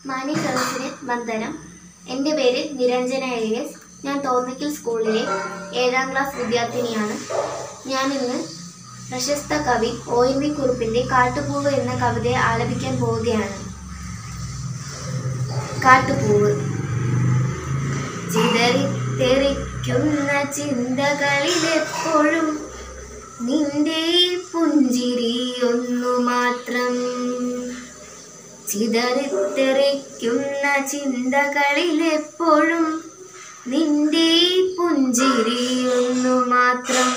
മാന്യ സദസ്സിന് വന്ദനം എൻ്റെ പേര് നിരഞ്ജന എലിയസ് ഞാൻ തോന്നയ്ക്കൽ സ്കൂളിലെ ഏഴാം ക്ലാസ് വിദ്യാർത്ഥിനിയാണ് ഞാൻ ഇന്ന് പ്രശസ്ത കവി ഒ എൻ വി കുറുപ്പിൻ്റെ കാട്ടുപൂവ് എന്ന കവിതയെ ആലപിക്കാൻ പോവുകയാണ് കാട്ടുപൂവ് ചിതറിത്തെറിക്കുന്ന ചിന്തകളിലെപ്പോഴും നിന്റെ പുഞ്ചിരി ഒന്നു മാത്രം ചിതറിത്തെറിക്കുന്ന ചിന്തകളിലെപ്പോഴും നിന്റെ പുഞ്ചിരി ഒന്നു മാത്രം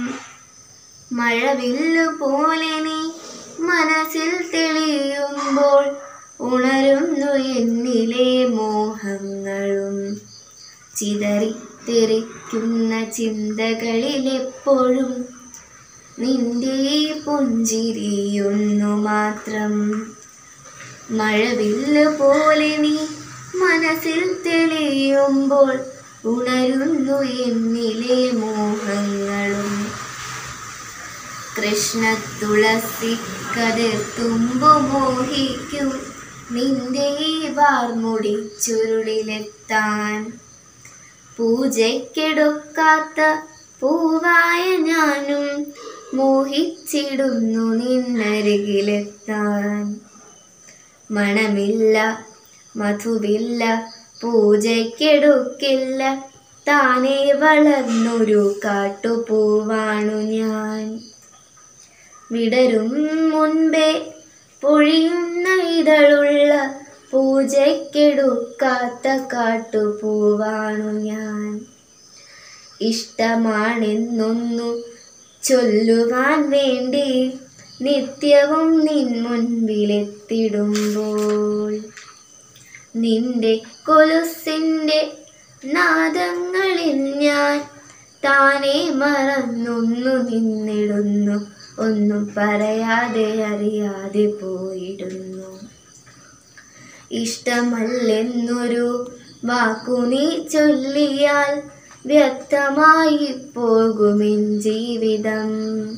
മഴവില്ലു പോലെ നീ മനസ്സിൽ തെളിയുമ്പോൾ ഉണരുന്നു എന്നിലെ മോഹങ്ങളും ചിതറിത്തെറിക്കുന്ന ചിന്തകളിലെപ്പോഴും നിന്റെ പുഞ്ചിരിയൊന്നു മാത്രം മഴവില്ല് പോലെ നീ മനസ്സിൽ തെളിയുമ്പോൾ ഉണരുന്നു എന്നിലെ മോഹങ്ങളും കൃഷ്ണ തുളസി കതിർത്തുമ്പു മോഹിക്കും നിന്റെ വാർമുടി ചുരുളിലെത്താൻ പൂജയ്ക്കെടുക്കാത്ത പൂവായ ഞാനും മോഹിച്ചിടുന്നു നിന്നരികിലെത്താൻ മണമില്ല മധുവില്ല പൂജയ്ക്കെടുക്കില്ല താനേ വളർന്നൊരു കാട്ടുപൂവാണു ഞാൻ വിടരും മുൻപേ പൊഴിയുന്ന ഇതളുള്ള പൂജയ്ക്കെടുക്കാത്ത കാട്ടുപൂവാണു ഞാൻ ഇഷ്ടമാണെന്നൊന്നു ചൊല്ലുവാൻ വേണ്ടി നിത്യവും നിൻ മുൻപിലെത്തിടുമ്പോൾ നിന്റെ കൊലുസിൻ്റെ നാദങ്ങളിൽ ഞാൻ താനെ മറന്നൊന്നു നിന്നിടുന്നു ഒന്നും പറയാതെ അറിയാതെ പോയിടുന്നു ഇഷ്ടമല്ലെന്നൊരു വാക്കു നീ ചൊല്ലിയാൽ വ്യക്തമായി പോകുമെൻ ജീവിതം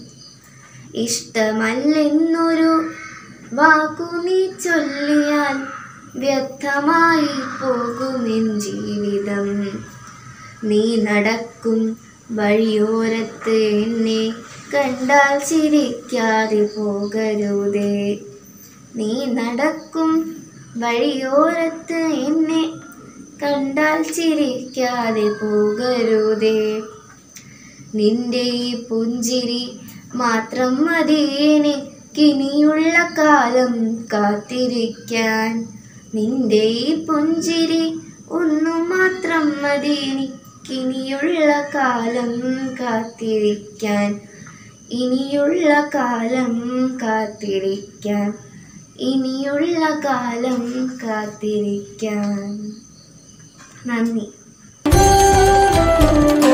ഇഷ്ടമല്ലെന്നൊരു വാക്കു നീ ചൊല്ലിയാൽ വ്യക്തമായി പോകുമെൻ ജീവിതം നീ നടക്കും വഴിയോരത്ത് എന്നെ കണ്ടാൽ ചിരിക്കാതെ പോകരുതേ നീ നടക്കും വഴിയോരത്ത് എന്നെ കണ്ടാൽ ചിരിക്കാതെ പോകരുതേ നിന്റെ ഈ പുഞ്ചിരി മാത്രം മതി എനിക്കിനിയുള്ള കാലം കാത്തിരിക്കാൻ നിന്റെ ഈ പുഞ്ചിരി ഒന്നു മാത്രം മതി എനിക്കിനിയുള്ള കാലം കാത്തിരിക്കാൻ ഇനിയുള്ള കാലം കാത്തിരിക്കാൻ ഇനിയുള്ള കാലം കാത്തിരിക്കാൻ നന്ദി